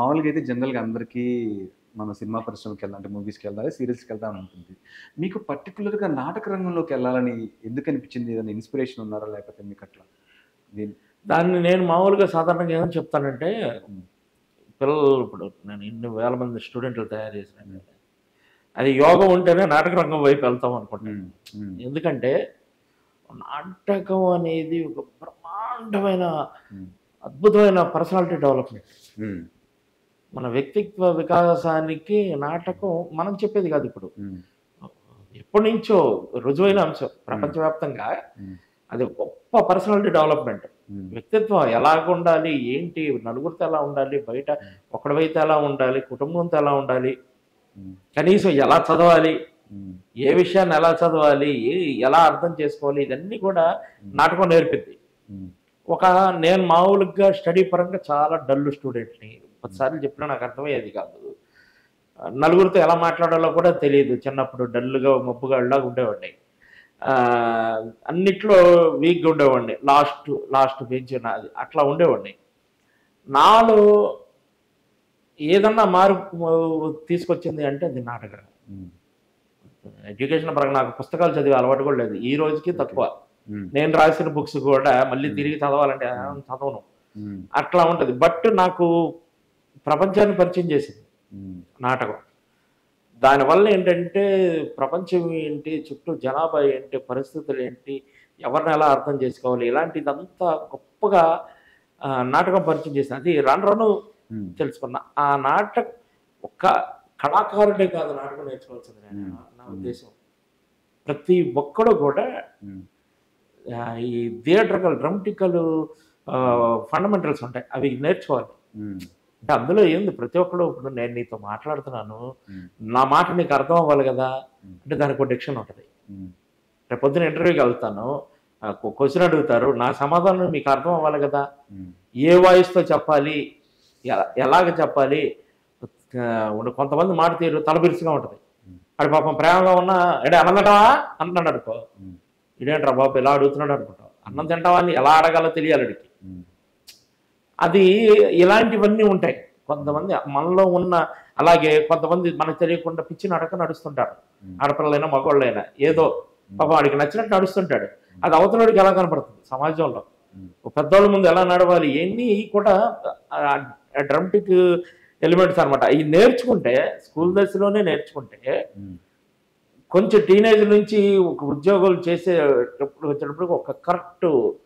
మామూలుగా అయితే జనరల్గా అందరికీ మన సినిమా పరిశ్రమకి వెళ్ళాలి అంటే మూవీస్కి వెళ్ళాలి సీరియల్స్కి వెళ్దాం ఉంటుంది మీకు పర్టికులర్గా నాటక రంగంలోకి వెళ్ళాలని ఎందుకు అనిపించింది ఏదైనా ఇన్స్పిరేషన్ ఉన్నారా లేకపోతే మీకు అట్లా దీని దాన్ని నేను మామూలుగా సాధారణంగా ఏమని చెప్తానంటే ఉమ్. పిల్లలు ఇప్పుడు నేను ఇన్ని వేల మంది స్టూడెంట్లు తయారు చేసిన అది యోగం ఉంటేనే నాటక రంగం వైపు వెళ్తాం అనుకుంటాను ఉమ్, ఉమ్, ఎందుకంటే నాటకం అనేది ఒక బ్రహ్మాండమైన ఉమ్, అద్భుతమైన పర్సనాలిటీ డెవలప్మెంట్ ఉమ్, మన వ్యక్తిత్వ వికాసానికి నాటకం మనం చెప్పేది కాదు ఇప్పుడు ఉమ్, ఎప్పటి నుంచో రుజువైన అంశం ప్రపంచవ్యాప్తంగా ఉమ్, అది గొప్ప పర్సనాలిటీ డెవలప్మెంట్ ఉమ్, వ్యక్తిత్వం ఎలాగ ఉండాలి ఏంటి నలుగురితో ఎలా ఉండాలి బయట ఒకడవైతే ఎలా ఉండాలి కుటుంబంతో ఎలా ఉండాలి ఉమ్, కనీసం ఎలా చదవాలి ఉమ్, ఏ విషయాన్ని ఎలా చదవాలి ఏ- ఎలా అర్థం చేసుకోవాలి ఇదన్నీ కూడా నాటకం నేర్పింది ఉమ్, ఒక నేను మామూలుగా స్టడీ పరంగా చాలా డల్ స్టూడెంట్ని పదిసార్లు చెప్పినా నాకు అర్థమయ్యేది కాదు నలుగురితో ఎలా మాట్లాడాలో కూడా తెలియదు చిన్నప్పుడు డల్గా మబ్బుగా లాగా ఉండేవాడిని ఆ, అన్నిట్లో వీక్గా ఉండేవాడిని లాస్ట్ లాస్ట్ బెంచ్ నాది అట్లా ఉండేవాడిని నాలో ఏదన్నా మార్పు తీసుకొచ్చింది అంటే అది నాటకం ఉమ్, ఎడ్యుకేషన్ పరంగా నాకు పుస్తకాలు చదివే అలవాటు కూడా లేదు ఈ రోజుకి తక్కువ ఉమ్, నేను రాసిన బుక్స్ కూడా మళ్ళీ తిరిగి చదవాలంటే ఆ, చదవను ఉమ్, అట్లా ఉంటుంది బట్ నాకు ప్రపంచాన్ని పరిచయం చేసింది ఉమ్, నాటకం దానివల్ల ఏంటంటే ప్రపంచం ఏంటి చుట్టూ జనాభా ఏంటి పరిస్థితులు ఏంటి ఎవరిని ఎలా అర్థం చేసుకోవాలి ఇలాంటిదంతా గొప్పగా ఆ, నాటకం పరిచయం చేసింది అది రాను రాను ఉమ్, తెలుసుకున్నా ఆ నాటక ఒక్క కళాకారుడే కాదు నాటకం నేర్చుకోవాల్సింది నేను మ్మ్. నా ఉద్దేశం ప్రతి ఒక్కడు కూడా ఉమ్, ఆ, ఈ థియేటర్కల్ డ్రమటికల్ ఫండమెంటల్స్ ఉంటాయి అవి నేర్చుకోవాలి ఉమ్, అంటే అందులో ఏంది ప్రతి ఒక్కడు ఇప్పుడు నేను నీతో మాట్లాడుతున్నాను ఉమ్, నా మాట నీకు అర్థం అవ్వాలి కదా మ్మ్. అంటే దానికి ఒక డిక్షన్ ఉంటుంది ఉమ్, రేపు పొద్దున ఇంటర్వ్యూకి వెళ్తాను క్వశ్చన్ అడుగుతారు నా సమాధానం మీకు అర్థం అవ్వాలి కదా ఉమ్, ఏ వాయిస్తో చెప్పాలి ఎ- ఎలాగ చెప్పాలి ఆ, ఉన్న- కొంతమంది మాట తీరు తలబిరుసుగా ఉంటుంది మ్మ్. అది పాపం ప్రేమగా ఉన్నా ఎడే అన్నం తింటావా అంటున్నాడు అనుకో ఉమ్, ఇదేంట్రా బాబు ఇలా అడుగుతున్నాడు అనుకుంటావు అన్నం తింటావా అని ఎలా అడగాలో తెలియాలి అడిగి ఉమ్, అది ఇలాంటివన్నీ ఉంటాయి కొంతమంది మనలో ఉన్న అలాగే కొంతమంది మనకు తెలియకుండా పిచ్చి నడక నడుస్తుంటారు ఉమ్, ఆడపిల్లలైనా మగవాళ్ళైనా ఏదో పాపం వాడికి నచ్చినట్టు నడుస్తుంటాడు అది అవతలడికి ఎలా కనపడుతుంది సమాజంలో ఉమ్, ఓ పెద్దోళ్ళ ముందు ఎలా నడవాలి ఇవన్నీ కూడా డ్రమటిక్ ఎలిమెంట్స్ అన్నమాట ఇవి నేర్చుకుంటే స్కూల్ దశలోనే నేర్చుకుంటే ఉమ్, కొంచెం టీనేజ్ నుంచి ఒక ఉద్యోగాలు చేసేటప్పుడు వచ్చేటప్పుడు ఒక కరెక్ట్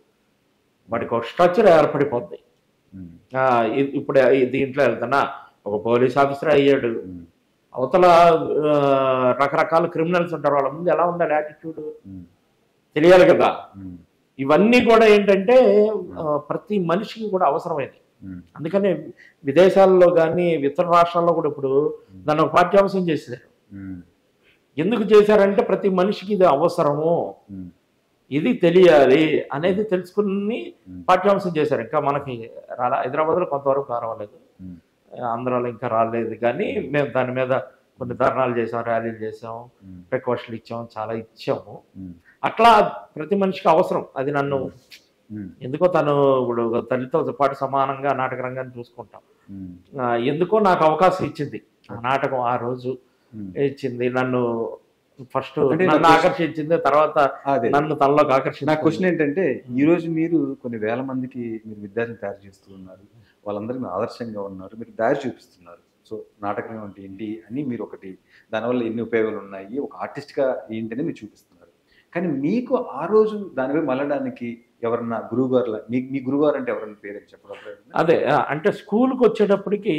వాడికి ఒక స్ట్రక్చర్ ఏర్పడిపోద్ది ఉమ్, ఆ, ఇ- ఇప్పుడు ఈ దీంట్లో వెళ్తున్నా ఒక పోలీస్ ఆఫీసర్ అయ్యాడు ఉమ్, అవతల ఆ, రకరకాల క్రిమినల్స్ ఉంటారు వాళ్ళ ముందు ఎలా ఉండాలి యాటిట్యూడ్ ఉమ్, తెలియాలి కదా ఉమ్, ఇవన్నీ కూడా ఏంటంటే ఆ, ప్రతి మనిషికి కూడా అవసరమైనది ఉమ్, అందుకనే విదేశాల్లో కానీ ఇతర రాష్ట్రాల్లో కూడా ఇప్పుడు దాన్ని ఒక పాఠ్యాంశం చేశారు ఉమ్, ఎందుకు చేశారంటే ప్రతి మనిషికి ఇది అవసరము ఉమ్, ఇది తెలియాలి అనేది తెలుసుకుని ఉమ్. పాఠ్యాంశం చేశారు ఇంకా మనకి రాలే హైదరాబాద్లో కొంతవరకు రావలేదు ఉమ్, ఆంధ్రాలో ఇంకా రాలేదు కానీ మేము దాని మీద కొన్ని ధర్నాలు చేసాం ర్యాలీలు చేసాం ఉమ్, రిక్వెస్ట్లు ఇచ్చాం చాలా ఇచ్చాము ఉమ్, అట్లా ప్రతి మనిషికి అవసరం అది నన్ను ఉమ్, ఎందుకో తను ఇప్పుడు తల్లితో పాటు సమానంగా నాటక రంగాన్ని చూసుకుంటాం ఉమ్, ఆ, ఎందుకో నాకు అవకాశం ఇచ్చింది ఆ నాటకం ఆ రోజు ఉమ్. ఇచ్చింది నన్ను ఫస్ట్ అంటే నన్ను నాకు- ఆకర్షించింది తర్వాత అదే నన్ను తనలోకి నా ఆకర్షించింది క్వశ్చన్ ఏంటంటే ఈ రోజు మీరు కొన్ని వేల మందికి మీరు విద్యార్థులు తయారు చేస్తూ ఉన్నారు వాళ్ళందరికీ మీరు ఆదర్శంగా ఉన్నారు మీరు దారి చూపిస్తున్నారు సో నాటకం అంటే ఏంటి అని మీరు ఒకటి దానివల్ల ఎన్ని ఉపయోగాలు ఉన్నాయి ఒక ఆర్టిస్ట్గా ఏంటని మీరు చూపిస్తున్నారు కానీ మీకు ఆ రోజు దానిపై మళ్ళడానికి ఎవరన్నా గురువు గారు మీ మీ గురువు గారు అంటే ఎవరన్నా పేరు చెప్పడం అదే ఆ, అంటే స్కూల్కి వచ్చేటప్పటికి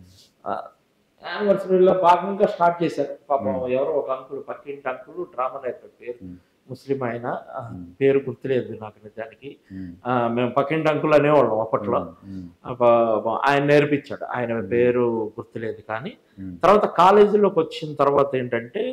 యానివర్సరీలో భాగంగా స్టార్ట్ చేశారు పాపం Hmm. ఎవరో ఒక అంకుల్ పక్కింటి అంకుల్ డ్రామా నేర్పారు పేరు Hmm. ముస్లిం ఆయన ఆ, Hmm. పేరు గుర్తులేదు నాకు నిజానికి ఆ, మేము పక్కింటి అంకుల్ అనేవాళ్ళం అప్పట్లో ఆ, పా- ఆయన నేర్పించాడు ఆయన పేరు గుర్తులేదు కానీ తర్వాత కాలేజీలోకి వచ్చిన తర్వాత ఏంటంటే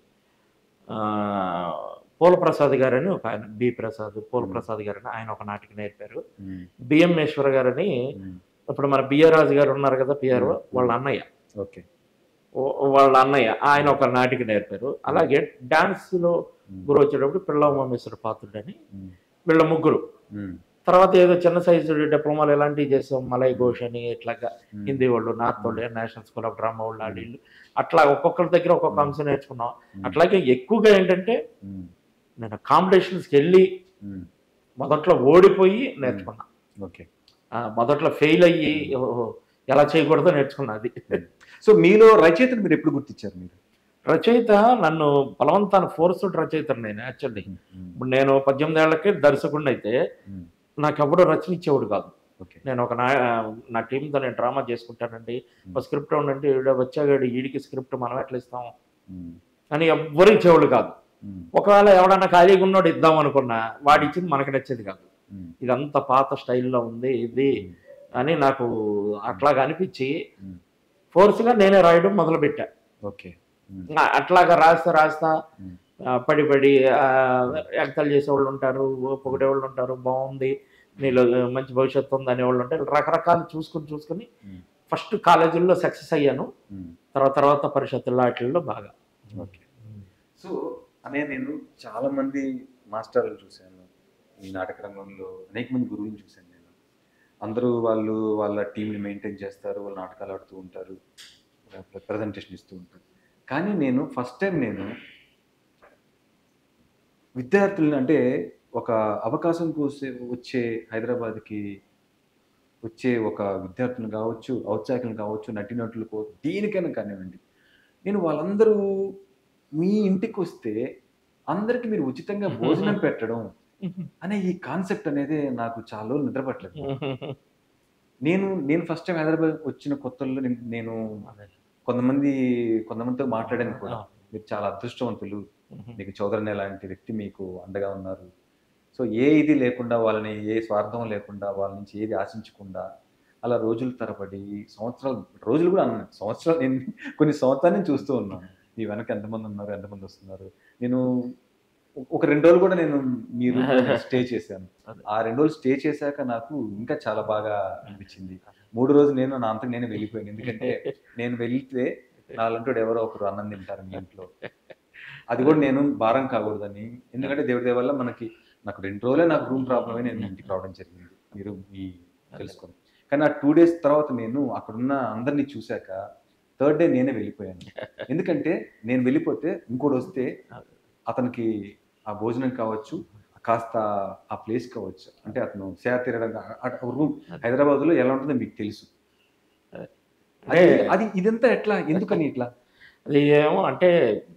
ఆ, పూల ప్రసాద్ గారని ఒక ఆయన బి ప్రసాద్ పూల ప్రసాద్ గారని ఆయన ఒక నాటికి నేర్పారు బిఎంఏశ్వర గారని ఇప్పుడు మన బిఆర్ రాజు గారు ఉన్నారు కదా పిఆర్ వాళ్ళ అన్నయ్య ఓకే ఓ- వాళ్ళ అన్నయ్య ఆయన ఒక నాటికి నేర్పారు అలాగే డాన్స్ లో గురు వచ్చేటప్పుడు పిల్ల ఉమామేశ్వర పాత్రుడని వీళ్ళ ముగ్గురు తర్వాత ఏదో చిన్న సైజు డిప్లొమాలు ఇలాంటివి చేసాం మలై ఘోష్ అని ఇట్లాగా హిందీ వాళ్ళు నార్త్ వాళ్ళు నేషనల్ స్కూల్ ఆఫ్ డ్రామా వాళ్ళు ఆడిళ్ళు అట్లా ఒక్కొక్కరి దగ్గర ఒక్కొక్క అంశం నేర్చుకున్నాం అట్లాగే ఎక్కువగా ఏంటంటే ఉమ్, నేను కాంపిటీషన్స్కి వెళ్ళి ఉమ్, మొదట్లో ఓడిపోయి నేర్చుకున్నా ఓకే ఆ, మొదట్లో ఫెయిల్ అయ్యి ఓహో, ఎలా చేయకూడదో నేర్చుకున్నా అది సో మీలో రచయితను మీరు ఎప్పుడు గుర్తించారు మీరు రచయిత నన్ను బలవంతాన ఫోర్స్ రచయితను నేను యాక్చువల్లీ ఇప్పుడు నేను పద్దెనిమిది ఏళ్ళకి దర్శకుడిని అయితే ఉమ్, నాకు ఎవడో రచన ఇచ్చేవాడు కాదు ఓకే నేను ఒక నా నా టీంతో నేను డ్రామా చేసుకుంటానండి ఒక స్క్రిప్ట్ ఉండండి ఈడ వచ్చాగాడు ఈడికి స్క్రిప్ట్ మనం ఎట్లా ఇస్తాం ఉమ్, అని ఎవ్వరు ఇచ్చేవాళ్ళు కాదు ఉమ్, ఒకవేళ ఎవడన్నా ఖాళీగా ఉన్నోడు ఇద్దాం అనుకున్నా వాడి ఇచ్చింది మనకి నచ్చేది కాదు ఉమ్, ఇదంతా పాత స్టైల్లో ఉంది ఇది అని నాకు అట్లాగా అనిపించి ఉమ్, ఫోర్స్గా నేనే రాయడం మొదలుపెట్టా ఓకే ఉమ్, ఆ, అట్లాగా రాస్తా రాస్తా ఉమ్, ఆ, పడి పడి ఆ, ఎగతాళి చేసేవాళ్ళు ఉంటారు పొగిడేవాళ్ళు ఉంటారు బాగుంది నీలో మంచి భవిష్యత్తు ఉంది అనేవాళ్ళు ఉంటారు రకరకాలు చూసుకుని చూసుకుని ఉమ్, ఫస్ట్ కాలేజీల్లో సక్సెస్ అయ్యాను ఉమ్, తర్వాత తర్వాత పరిషత్తుల్లో వాటిల్లో బాగా ఓకే సో అనే నేను చాలా మంది మాస్టర్లు చూశాను ఈ నాటక రంగంలో అనేక మంది గురువుని చూశాను నేను అందరూ వాళ్ళు వాళ్ళ టీంని మెయింటైన్ చేస్తారు వాళ్ళు నాటకాలు ఆడుతూ ఉంటారు ప్రజెంటేషన్ ఇస్తూ ఉంటారు కానీ నేను ఫస్ట్ టైం నేను విద్యార్థులను అంటే ఒక అవకాశం కోసే వచ్చే హైదరాబాద్కి వచ్చే ఒక విద్యార్థులు కావచ్చు ఔత్సాహికులు కావచ్చు నటినటులు కావచ్చు దేనికైనా కానివ్వండి నేను వాళ్ళందరూ మీ ఇంటికి వస్తే అందరికి మీరు ఉచితంగా భోజనం పెట్టడం అనే ఈ కాన్సెప్ట్ అనేది నాకు చాలా రోజులు నిద్రపట్టలేదు నేను నేను ఫస్ట్ టైం హైదరాబాద్ వచ్చిన కొత్తల్లో నేను- నేను కొంతమంది కొంతమందితో మాట్లాడాను కూడా మీరు చాలా అదృష్టవంతులు మీకు చౌదరనే లాంటి వ్యక్తి మీకు అండగా ఉన్నారు సో ఏ ఇది లేకుండా వాళ్ళని ఏ స్వార్థం లేకుండా వాళ్ళ నుంచి ఏది ఆశించకుండా అలా రోజుల తరబడి సంవత్సరాలు రోజులు కూడా అన్నాను సంవత్సరాలు నేను కొన్ని సంవత్సరాల నుంచి చూస్తూ ఉన్నాను మీ వెనక ఎంతమంది ఉన్నారు ఎంతమంది వస్తున్నారు నేను ఒక రెండు రోజులు కూడా నేను మీరు స్టే చేశాను అదే. ఆ రెండు రోజులు స్టే చేశాక నాకు ఇంకా చాలా బాగా అనిపించింది మూడు రోజులు నేను నా అంతకు నేనే వెళ్ళిపోయాను ఎందుకంటే నేను వెళ్తే నాలంటోడు ఎవరో ఒకరు అన్నం తింటారు మీ ఇంట్లో అది కూడా నేను భారం కాకూడదని ఎందుకంటే దేవుడి దయ వల్ల మనకి నాకు రెండు రోజులే నాకు రూమ్ ప్రాబ్లం అయి నేను ఇంటికి రావడం జరిగింది మీరు ఈ తెలుసుకొని కానీ ఆ టూ డేస్ తర్వాత నేను అక్కడున్న అందరినీ చూశాక థర్డ్ డే నేనే వెళ్ళిపోయాను ఎందుకంటే నేను వెళ్ళిపోతే ఇంకోటి వస్తే అతనికి ఆ భోజనం కావచ్చు కాస్త ఆ ప్లేస్ కావచ్చు అంటే అతను సేవ తీరడం రూమ్ హైదరాబాద్లో ఎలా ఉంటుందో మీకు తెలుసు అంటే అది అది ఇదంతా ఎట్లా ఎందుకని ఇట్లా అది ఏమో అంటే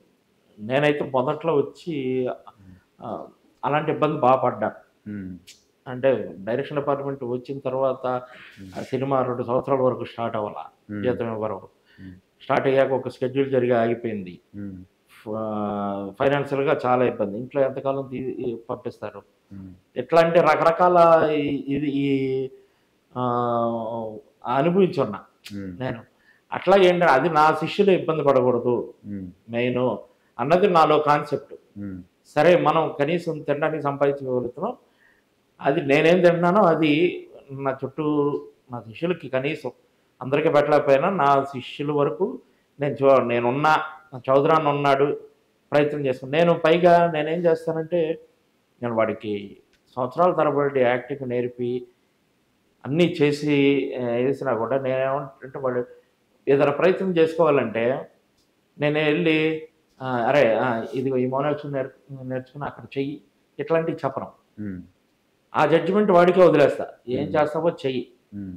నేనైతే మొదట్లో వచ్చి ఆ, అలాంటి ఇబ్బంది బాగా పడ్డాను ఉమ్, అంటే డైరెక్షన్ డిపార్ట్మెంట్ వచ్చిన తర్వాత ఆ సినిమా రెండు సంవత్సరాల వరకు స్టార్ట్ అవ్వాల ఉమ్, జీతం ఇవ్వరు ఉమ్, స్టార్ట్ అయ్యాక ఒక స్కెడ్యూల్ జరిగి ఆగిపోయింది ఉమ్, ఫైనాన్షియల్గా చాలా ఇబ్బంది ఇంట్లో ఎంతకాలం తీ- ఈ పంపిస్తారు ఉమ్, ఎట్లా అంటే రకరకాల ఈ- ఇది ఈ ఆ, అనుభవించున్నా ఉమ్, నేను అట్లా ఏంటంటే అది నా శిష్యులు ఇబ్బంది పడకూడదు ఉమ్, మెయిన్ అన్నది నాలో కాన్సెప్ట్ ఉమ్, సరే మనం కనీసం తినడానికి సంపాదించగలుగుతున్నాం అది నేనేం తింటున్నానో అది నా చుట్టూ నా శిష్యులకి కనీసం అందరికీ పెట్టలేకపోయినా నా శిష్యుల వరకు నేను చూ నేనున్నా నా చౌదరాన్ని ఉన్నాడు ప్రయత్నం చేసుకుని నేను పైగా నేనేం చేస్తానంటే నేను వాడికి సంవత్సరాల తరబడి యాక్టింగ్ నేర్పి అన్నీ చేసి ఆ, వేసినా కూడా నేనేమంటే వాడు ఏదైనా ప్రయత్నం చేసుకోవాలంటే నేను వెళ్ళి ఆ, అరే ఆ, ఇదిగో ఈ మోనాక్షన్ నేర్ నేర్చుకుని అక్కడ చెయ్యి ఇట్లాంటివి చెప్పను ఉమ్, ఆ జడ్జిమెంట్ వాడికే వదిలేస్తా ఏం Hmm. చేస్తావో చెయ్యి ఉమ్,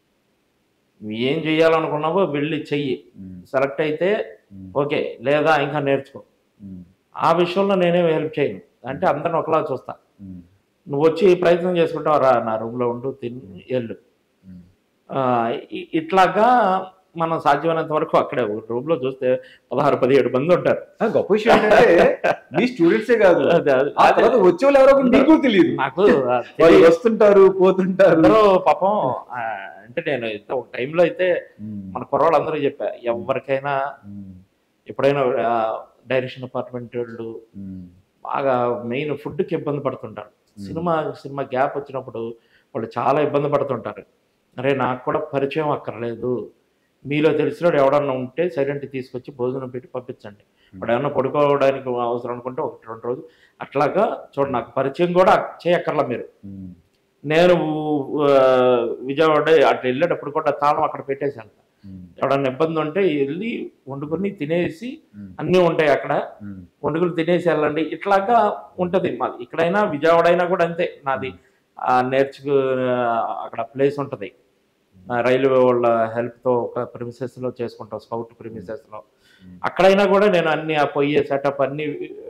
నువ్వు ఏం చెయ్యాలనుకున్నావో వెళ్ళి చెయ్యి ఉమ్, సెలెక్ట్ అయితే ఉమ్, ఓకే లేదా ఇంకా నేర్చుకో ఉమ్, ఆ విషయంలో నేనేం హెల్ప్ చేయను అంటే అందరిని ఒకలా చూస్తా ఉమ్, నువ్వు వచ్చి ప్రయత్నం చేసుకుంటావు రా నా రూమ్లో ఉండు తిని వెళ్ళు ఉమ్. ఆ, ఇ- ఇట్లాగా మనం సాధ్యమైనంత వరకు అక్కడే రూమ్లో చూస్తే పదహారు పదిహేడు మంది ఉంటారు ఆ, గొప్ప విషయం ఏంటంటే మీ స్టూడెంట్సే కాదు అదే, అదే, ఆ తర్వాత వచ్చే వాళ్ళు ఎవరో ఒకరు నీకు తెలియదు నాకు ఆ వాళ్ళు తెలియదు. వస్తుంటారు పోతుంటారు అందరూ పాపం ఆ, అంటే నేను అయితే ఒక టైంలో అయితే ఉమ్, మన కుర్రాళ్ళు అందరూ చెప్పా ఎవరికైనా ఉమ్, ఎప్పుడైనా డైరెక్షన్ డిపార్ట్మెంట్ వాళ్ళు ఉమ్, బాగా మెయిన్ ఫుడ్కి ఇబ్బంది పడుతుంటారు Hmm. సినిమా సినిమా గ్యాప్ వచ్చినప్పుడు వాళ్ళు చాలా ఇబ్బంది పడుతుంటారు అరే నాకు కూడా పరిచయం అక్కర్లేదు మీలో తెలిసినోడు ఎవడన్నా ఉంటే సైలెంట్ తీసుకొచ్చి భోజనం పెట్టి పంపించండి ఇప్పుడు ఏమన్నా పడుకోవడానికి అవసరం అనుకుంటే ఒకటి రెండు రోజులు అట్లాగా చూడండి నాకు పరిచయం కూడా చేయక్కర్లా మీరు ఉమ్, నేను ఆ, విజయవాడ అట్లా వెళ్ళేటప్పుడు కూడా తాళం అక్కడ పెట్టేశాను ఉమ్, ఎవడన్నా ఇబ్బంది ఉంటే వెళ్ళి వండుకొని తినేసి ఉమ్, అన్నీ ఉంటాయి అక్కడ ఉమ్, వండుకులు తినేసి వెళ్ళండి ఇట్లాగా ఉంటది మాది ఇక్కడైనా విజయవాడ అయినా కూడా అంతే నాది ఆ, నేర్చుకు అక్కడ ప్లేస్ ఉంటది ఆ, రైల్వే వాళ్ళ help తో ఒక premises లో చేసుకుంటాం స్కౌట్ ప్రిమిసెస్ లో ఉమ్. అక్కడైనా కూడా నేను అన్ని ఆ పొయ్యి సెటప్ అన్ని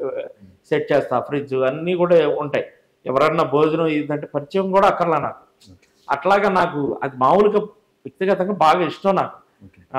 సెట్ చేస్తా ఫ్రిడ్జ్ అన్నీ కూడా ఉంటాయి ఎవరన్నా భోజనం ఇదంటే పరిచయం కూడా అక్కర్లా నాకు అట్లాగా నాకు అది మామూలుగా వ్యక్తిగతంగా బాగా ఇష్టం నాకు ఓకే. ఆ,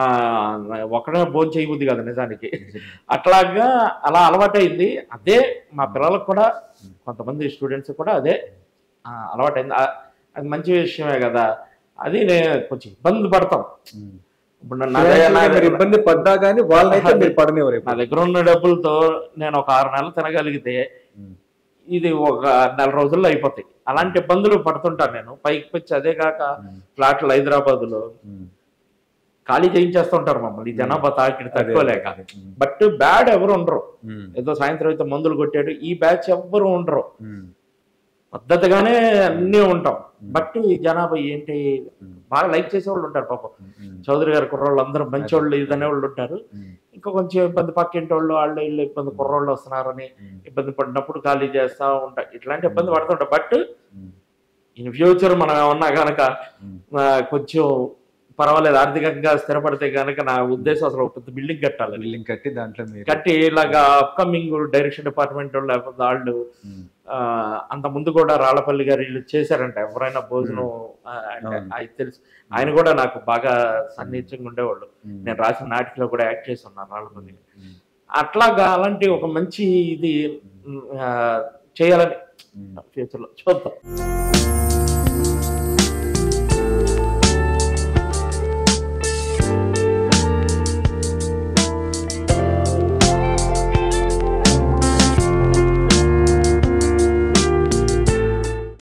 ఒకడే భోజనం చేయబుద్ది కదా నిజానికి అట్లాగా అలా అలవాటైంది అదే మా పిల్లలకు కూడా కొంతమంది స్టూడెంట్స్ కూడా అదే ఆ, అలవాటైంది ఆ, అది మంచి విషయమే కదా అది నేను కొంచెం ఇబ్బంది పడతాం ఉమ్. ఇప్పుడు నా దగ్గర- నా మీరు దగ్గర- ఇబ్బంది పడ్డా కానీ వాళ్ళనైతే మీరు పడనివ్వరు నా ఎప్పుడు. దగ్గర ఉన్న డబ్బులతో నేను ఒక ఆరు నెలలు తినగలిగితే ఉమ్, ఇది ఒక నెల రోజుల్లో అయిపోతాయి అలాంటి ఇబ్బందులు పడుతుంటాను నేను పైకి వచ్చి అదే కాక ఉమ్, ఫ్లాట్లు హైదరాబాద్ లో ఉమ్. ఖాళీ చేయించేస్తుంటారు మమ్మల్ని ఈ జనాభా తాకిడి తట్టుకోలేక అదే, ఉమ్, బట్ బ్యాడ్ ఎవరు ఉండరు ఉమ్, ఏదో సాయంత్రం అయితే మందులు కొట్టాడు ఈ బ్యాచ్ ఎవ్వరు ఉండరు ఉమ్, పద్ధతిగానే అన్నీ ఉంటాం బట్ ఈ జనాభా ఏంటి ఉమ్, బాగా లైక్ చేసే వాళ్ళు ఉంటారు పాపం ఉమ్, చౌదరి గారి కుర్రోళ్ళు అందరూ మంచి వాళ్ళు ఇదనే వాళ్ళు ఉంటారు ఉమ్, ఇంకా కొంచెం ఇబ్బంది పక్కింటి వాళ్ళు వాళ్ళు వీళ్ళు ఇబ్బంది కుర్రోళ్ళు వస్తున్నారని ఉమ్, ఇబ్బంది పడినప్పుడు ఖాళీ చేస్తా ఉంటాయి ఇట్లాంటి ఇబ్బంది పడుతుంటాం బట్ ఉమ్, ఇన్ ఫ్యూచర్ మనం ఏమన్నా కనుక ఉమ్. కొంచెం పర్వాలేదు ఆర్థికంగా స్థిరపడితే కనుక నా ఉద్దేశం అసలు ఒక పెద్ద బిల్డింగ్ కట్టాలి బిల్డింగ్ కట్టి దాంట్లో మీరు కట్టి ఇలాగా అప్కమింగ్ డైరెక్షన్ డిపార్ట్మెంట్ వాళ్ళు లేకపోతే వాళ్ళు ఉమ్, ఆ, అంత ముందు కూడా రాళ్ళపల్లి గారు వీళ్ళు చేశారంట ఎవరైనా భోజనం ఆ, అంటే అవును. అది తెలుసు ఆయన కూడా నాకు బాగా సన్నిహితంగా ఉండేవాళ్ళు ఉమ్, నేను రాసిన నాటికలో కూడా యాక్ట్ చేసి ఉన్నాను రాళ్ళపల్లి ఉమ్, అట్లాగా అలాంటి ఒక మంచి ఇది ఆ, చేయాలని ఉమ్. ఫ్యూచర్లో చూద్దాం